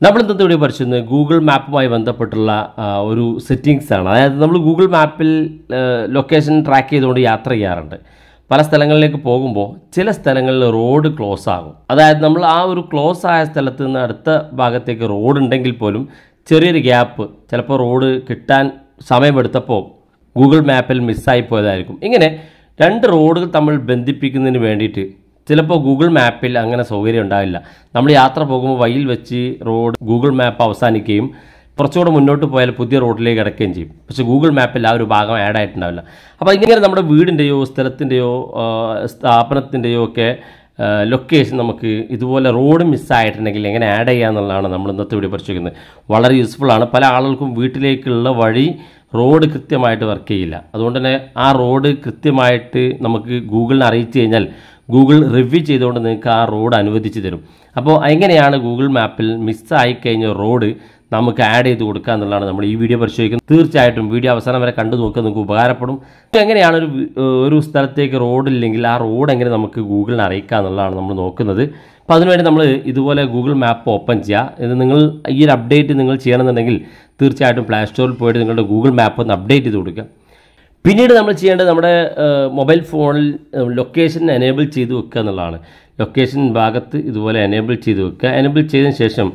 നമ്മൾ ഇന്നത്തെ വീഡിയോ പരിശോധിക്കുന്നത് ഗൂഗിൾ മാപ്പുമായി ബന്ധപ്പെട്ടുള്ള ആ, ഒരു സെറ്റിങ്സ് ആണ് അതായത് നമ്മൾ ഗൂഗിൾ മാപ്പിൽ ലൊക്കേഷൻ ട്രാക്ക് ചെയ്തുകൊണ്ട് യാത്ര ചെയ്യാറുണ്ട് പല സ്ഥലങ്ങളിലേക്ക് പോകുമ്പോൾ ചില സ്ഥലങ്ങളിൽ റോഡ് ക്ലോസ് ആകും അതായത് നമ്മൾ ആ ഒരു ക്ലോസ് ആയ സ്ഥലത്ത് നിന്ന് അടുത്ത ഭാഗത്തേക്ക് റോഡ് ഉണ്ടെങ്കിൽ പോലും ചെറിയൊരു ഗ്യാപ്പ് ചിലപ്പോൾ റോഡ് കിട്ടാൻ സമയമെടുത്തപ്പോൾ ഗൂഗിൾ മാപ്പിൽ മിസ്സായി പോയതായിരിക്കും ഇങ്ങനെ രണ്ട് റോഡുകൾ തമ്മിൽ ബന്ധിപ്പിക്കുന്നതിന് വേണ്ടിയിട്ട് ചിലപ്പോൾ ഗൂഗിൾ മാപ്പിൽ അങ്ങനെ സൗകര്യം ഉണ്ടാവില്ല നമ്മൾ യാത്ര പോകുമ്പോൾ വഴിയിൽ വെച്ച് റോഡ് ഗൂഗിൾ മാപ്പ് അവസാനിക്കുകയും കുറച്ചുകൂടെ മുന്നോട്ട് പോയാൽ പുതിയ റോഡിലേക്ക് കിടക്കുകയും ചെയ്യും പക്ഷേ ഗൂഗിൾ മാപ്പിൽ ആ ഒരു ഭാഗം ആഡ് ആയിട്ടുണ്ടാവില്ല അപ്പോൾ ഇങ്ങനെ നമ്മുടെ വീടിൻ്റെയോ സ്ഥലത്തിൻ്റെയോ സ്ഥാപനത്തിൻ്റെയോ ഒക്കെ ലൊക്കേഷൻ നമുക്ക് ഇതുപോലെ റോഡ് മിസ്സായിട്ടുണ്ടെങ്കിൽ എങ്ങനെ ആഡ് ചെയ്യുക എന്നുള്ളതാണ് നമ്മൾ ഇന്നത്തെ വീഡിയോ പരിശോധിക്കുന്നത് വളരെ യൂസ്ഫുൾ ആണ് പല ആളുകൾക്കും വീട്ടിലേക്കുള്ള വഴി റോഡ് കൃത്യമായിട്ട് വർക്ക് ചെയ്യില്ല അതുകൊണ്ട് തന്നെ ആ റോഡ് കൃത്യമായിട്ട് നമുക്ക് ഗൂഗിളിനെ അറിയിച്ചു കഴിഞ്ഞാൽ ഗൂഗിൾ റിവ്യൂ ചെയ്തുകൊണ്ട് നിങ്ങൾക്ക് ആ റോഡ് അനുവദിച്ച് തരും അപ്പോൾ എങ്ങനെയാണ് ഗൂഗിൾ മാപ്പിൽ മിസ്സായി കഴിഞ്ഞ റോഡ് നമുക്ക് ആഡ് ചെയ്ത് കൊടുക്കുക എന്നുള്ളതാണ് നമ്മൾ ഈ വീഡിയോ പരിശോധിക്കുന്നത് തീർച്ചയായിട്ടും വീഡിയോ അവസാനം വരെ കണ്ടു നോക്കുക നിങ്ങൾക്ക് ഉപകാരപ്പെടും അപ്പോൾ എങ്ങനെയാണ് ഒരു വി- ഒരു സ്ഥലത്തേക്ക് റോഡില്ലെങ്കിൽ ആ റോഡ് എങ്ങനെ നമുക്ക് ഗൂഗിളിനെ അറിയിക്കുക എന്നുള്ളതാണ് നമ്മൾ നോക്കുന്നത് അപ്പോൾ അതിനുവേണ്ടി നമ്മൾ ഇതുപോലെ ഗൂഗിൾ മാപ്പ് ഓപ്പൺ ചെയ്യുക ഇത് നിങ്ങൾ ഈ ഒരു അപ്ഡേറ്റ് നിങ്ങൾ ചെയ്യണമെന്നുണ്ടെങ്കിൽ തീർച്ചയായിട്ടും പ്ലേ സ്റ്റോറിൽ പോയിട്ട് നിങ്ങളുടെ ഗൂഗിൾ മാപ്പ് ഒന്ന് അപ്ഡേറ്റ് ചെയ്ത് കൊടുക്കുക പിന്നീട് നമ്മൾ ചെയ്യേണ്ടത് നമ്മുടെ മൊബൈൽ ഫോണിൽ ലൊക്കേഷൻ എനേബിൾ ചെയ്ത് വെക്കുക എന്നുള്ളതാണ് ലൊക്കേഷൻ ഭാഗത്ത് ഇതുപോലെ എനേബിൾ ചെയ്ത് വെക്കുക എനേബിൾ ചെയ്തതിന് ശേഷം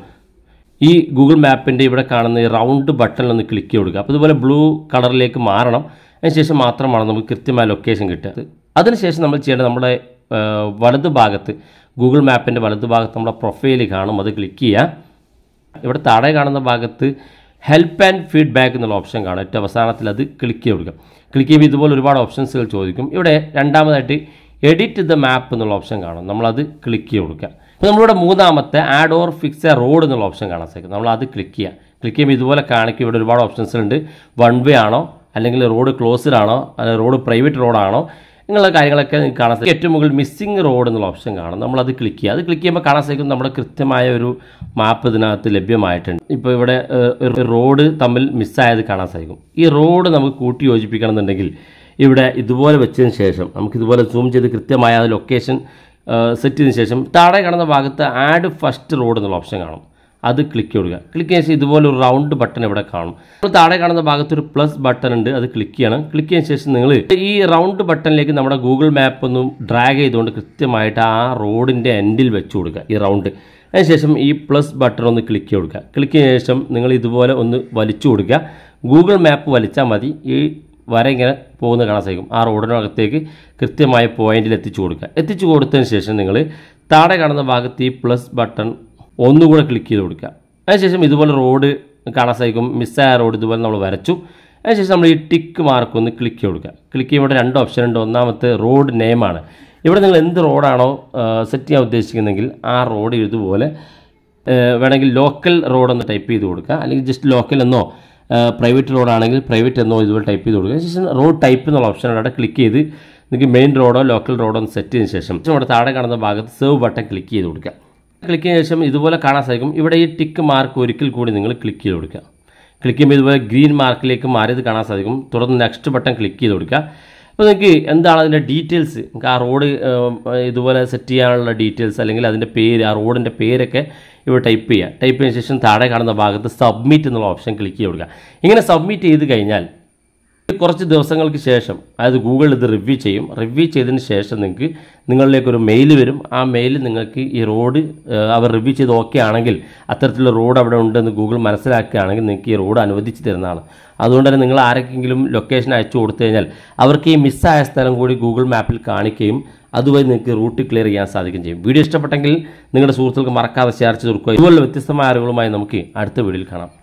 ഈ ഗൂഗിൾ മാപ്പിൻ്റെ ഇവിടെ കാണുന്ന ഈ റൗണ്ട് ബട്ടണിൽ ഒന്ന് ക്ലിക്ക് ചെയ്ത് കൊടുക്കുക അപ്പോൾ ഇതുപോലെ ബ്ലൂ കളറിലേക്ക് മാറണം അതിനുശേഷം മാത്രമാണ് നമുക്ക് കൃത്യമായ ലൊക്കേഷൻ കിട്ടുക അതിനുശേഷം നമ്മൾ ചെയ്യേണ്ടത് നമ്മുടെ ആ, വലത് ഭാഗത്ത് ഗൂഗിൾ മാപ്പിൻ്റെ വലത് ഭാഗത്ത് നമ്മുടെ പ്രൊഫൈൽ കാണും അത് ക്ലിക്ക് ചെയ്യുക ഇവിടെ താഴെ കാണുന്ന ഭാഗത്ത് ഹെൽപ്പ് ആൻഡ് ഫീഡ്ബാക്ക് എന്നുള്ള ഓപ്ഷൻ കാണും ഏറ്റവും അവസാനത്തിൽ അത് ക്ലിക്ക് ചെയ്ത് കൊടുക്കുക ക്ലിക്ക് ചെയ്യുമ്പോൾ ഇതുപോലെ ഒരുപാട് ഓപ്ഷൻസുകൾ ചോദിക്കും ഇവിടെ രണ്ടാമതായിട്ട് എഡിറ്റ് ദ മാപ്പ് എന്നുള്ള ഓപ്ഷൻ കാണും നമ്മളത് ക്ലിക്ക് ചെയ്ത് കൊടുക്കുക അപ്പോൾ നമ്മളിവിടെ മൂന്നാമത്തെ add or fix a road എന്നുള്ള ഓപ്ഷൻ കാണാൻ സാധിക്കും നമ്മൾ അത് ക്ലിക്ക് ചെയ്യുക ക്ലിക്ക് ചെയ്യുമ്പോൾ ഇതുപോലെ കാണിക്കും ഇവിടെ ഒരുപാട് ഓപ്ഷൻസ് ഉണ്ട് വൺ വേ ആണോ അല്ലെങ്കിൽ റോഡ് ക്ലോസ്ഡ് ആണോ അല്ലെങ്കിൽ റോഡ് പ്രൈവറ്റ് റോഡാണോ ഇങ്ങനെയുള്ള കാര്യങ്ങളൊക്കെ നിങ്ങൾക്ക് കാണാൻ സാധിക്കും ഏറ്റവും മുകളിൽ മിസ്സിംഗ് റോഡ് എന്നുള്ള ഓപ്ഷൻ കാണും നമ്മളത് ക്ലിക്ക് ചെയ്യുക അത് ക്ലിക്ക് ചെയ്യുമ്പോൾ കാണാൻ സാധിക്കും നമ്മുടെ കൃത്യമായ ഒരു മാപ്പ് ഇതിനകത്ത് ലഭ്യമായിട്ടുണ്ട് ഇപ്പോൾ ഇവിടെ ഏഹ്, ഒരു റോഡ് തമ്മിൽ മിസ്സായത് കാണാൻ സാധിക്കും ഈ റോഡ് നമുക്ക് കൂട്ടി യോജിപ്പിക്കണം എന്നുണ്ടെങ്കിൽ ഇവിടെ ഇതുപോലെ വെച്ചതിന് ശേഷം നമുക്ക് ഇതുപോലെ സൂം ചെയ്ത് കൃത്യമായ ആ ലൊക്കേഷൻ സെറ്റ് ചെയ്തതിന് ശേഷം താഴെ കാണുന്ന ഭാഗത്ത് ആഡ് ഫസ്റ്റ് റോഡ് എന്നുള്ള ഓപ്ഷൻ കാണും അത് ക്ലിക്ക് കൊടുക്കുക ക്ലിക്ക് ചെയ്യാൻ ശേഷം ഇതുപോലെ ഒരു റൗണ്ട് ബട്ടൺ ഇവിടെ കാണും അപ്പോൾ താഴെ കാണുന്ന ഭാഗത്ത് ഒരു പ്ലസ് ബട്ടൺ ഉണ്ട് അത് ക്ലിക്ക് ചെയ്യണം ക്ലിക്ക് ചെയ്യാൻ ശേഷം നിങ്ങൾ ഈ റൗണ്ട് ബട്ടണിലേക്ക് നമ്മുടെ ഗൂഗിൾ മാപ്പ് ഒന്ന് ഡ്രാഗ് ചെയ്തുകൊണ്ട് കൃത്യമായിട്ട് ആ റോഡിൻ്റെ എൻഡിൽ വെച്ച് കൊടുക്കുക ഈ റൗണ്ട് അതിനുശേഷം ഈ പ്ലസ് ബട്ടൺ ഒന്ന് ക്ലിക്ക് കൊടുക്കുക ക്ലിക്ക് ചെയ്ത ശേഷം നിങ്ങൾ ഇതുപോലെ ഒന്ന് വലിച്ചു കൊടുക്കുക ഗൂഗിൾ മാപ്പ് വലിച്ചാൽ മതി ഈ വര ഇങ്ങനെ പോകുന്ന കാണാൻ സാധിക്കും ആ റോഡിനകത്തേക്ക് കൃത്യമായ പോയിന്റിൽ എത്തിച്ചു കൊടുക്കുക എത്തിച്ചു കൊടുത്തതിന് ശേഷം നിങ്ങൾ താഴെ കാണുന്ന ഭാഗത്ത് ഈ പ്ലസ് ബട്ടൺ ഒന്നുകൂടെ ക്ലിക്ക് ചെയ്ത് കൊടുക്കുക അതിനുശേഷം ഇതുപോലെ റോഡ് കാണാൻ സാധിക്കും മിസ്സായ റോഡ് ഇതുപോലെ നമ്മൾ വരച്ചു അതിനുശേഷം നമ്മൾ ഈ ടിക്ക് മാർക്ക് ഒന്ന് ക്ലിക്ക് ചെയ്ത് കൊടുക്കുക ക്ലിക്ക് ചെയ്യുമ്പോൾ ഇവിടെ രണ്ട് ഓപ്ഷൻ ഉണ്ട് ഒന്നാമത്തെ റോഡ് നെയിമാണ് ഇവിടെ നിങ്ങൾ എന്ത് റോഡാണോ സെറ്റ് ചെയ്യാൻ ഉദ്ദേശിക്കുന്നതെങ്കിൽ ആ റോഡ് ഇതുപോലെ ഏഹ് വേണമെങ്കിൽ ലോക്കൽ റോഡ് എന്ന് ടൈപ്പ് ചെയ്ത് കൊടുക്കുക അല്ലെങ്കിൽ ജസ്റ്റ് ലോക്കൽ എന്നോ പ്രൈവറ്റ് റോഡാണെങ്കിൽ പ്രൈവറ്റ് എന്നോ ഇതുപോലെ ടൈപ്പ് ചെയ്ത് കൊടുക്കുക ശേഷം റോഡ് ടൈപ്പ് എന്നുള്ള ഓപ്ഷൻ അവിടെ ക്ലിക്ക് ചെയ്ത് നിങ്ങൾക്ക് മെയിൻ റോഡോ ലോക്കൽ റോഡോ ഒന്ന് സെറ്റ് ചെയ്തതിന് ശേഷം ഇവിടെ താഴെ കാണുന്ന ഭാഗത്ത് സേവ് ബട്ടൺ ക്ലിക്ക് ചെയ്ത് കൊടുക്കുക ക്ലിക്ക് ചെയ്തതിന് ശേഷം ഇതുപോലെ കാണാൻ സാധിക്കും ഇവിടെ ഈ ടിക്ക് മാർക്ക് ഒരിക്കൽ കൂടി നിങ്ങൾ ക്ലിക്ക് ചെയ്ത് കൊടുക്കുക ക്ലിക്ക് ചെയ്യുമ്പോൾ ഇതുപോലെ ഗ്രീൻ മാർക്കിലേക്ക് മാറിയത് കാണാൻ സാധിക്കും തുടർന്ന് നെക്സ്റ്റ് ബട്ടൺ ക്ലിക്ക് ചെയ്ത് കൊടുക്കുക അപ്പോൾ നിങ്ങൾക്ക് എന്താണ് അതിൻ്റെ ഡീറ്റെയിൽസ് നിങ്ങൾക്ക് ആ റോഡ് ഇതുപോലെ സെറ്റ് ചെയ്യാനുള്ള ഡീറ്റെയിൽസ് അല്ലെങ്കിൽ അതിൻ്റെ പേര് ആ റോഡിൻ്റെ പേരൊക്കെ ഇവിടെ ടൈപ്പ് ചെയ്യുക ടൈപ്പ് ചെയ്തതിന് ശേഷം താഴെ കാണുന്ന ഭാഗത്ത് സബ്മിറ്റ് എന്നുള്ള ഓപ്ഷൻ ക്ലിക്ക് ചെയ്ത് കൊടുക്കുക ഇങ്ങനെ സബ്മിറ്റ് ചെയ്ത് കഴിഞ്ഞാൽ കുറച്ച് ദിവസങ്ങൾക്ക് ശേഷം അതായത് ഗൂഗിൾ ഇത് റിവ്യൂ ചെയ്യും റിവ്യൂ ചെയ്തതിന് ശേഷം നിങ്ങൾക്ക് നിങ്ങളിലേക്ക് ഒരു മെയിൽ വരും ആ മെയിൽ നിങ്ങൾക്ക് ഈ റോഡ് ഏഹ്, അവർ റിവ്യൂ ചെയ്ത് ഓക്കെ ആണെങ്കിൽ അത്തരത്തിലുള്ള റോഡ് അവിടെ ഉണ്ടെന്ന് ഗൂഗിൾ മനസ്സിലാക്കുകയാണെങ്കിൽ നിങ്ങൾക്ക് ഈ റോഡ് അനുവദിച്ച് തരുന്നതാണ് അതുകൊണ്ട് തന്നെ നിങ്ങൾ ആരെങ്കിലും ലൊക്കേഷൻ അയച്ചു കൊടുത്തു കഴിഞ്ഞാൽ അവർക്ക് ഈ മിസ്സായ സ്ഥലം കൂടി ഗൂഗിൾ മാപ്പിൽ കാണിക്കുകയും അതുവഴി നിങ്ങൾക്ക് റൂട്ട് ക്ലിയർ ചെയ്യാൻ സാധിക്കുകയും ചെയ്യും വീഡിയോ ഇഷ്ടപ്പെട്ടെങ്കിൽ നിങ്ങളുടെ സുഹൃത്തുക്കൾക്ക് മറക്കാതെ ഷെയർ ചെയ്ത് കൊടുക്കുക ഇതുപോലുള്ള വ്യത്യസ്തമായ അറിവുകളുമായി നമുക്ക് അടുത്ത വീഡിയോയിൽ കാണാം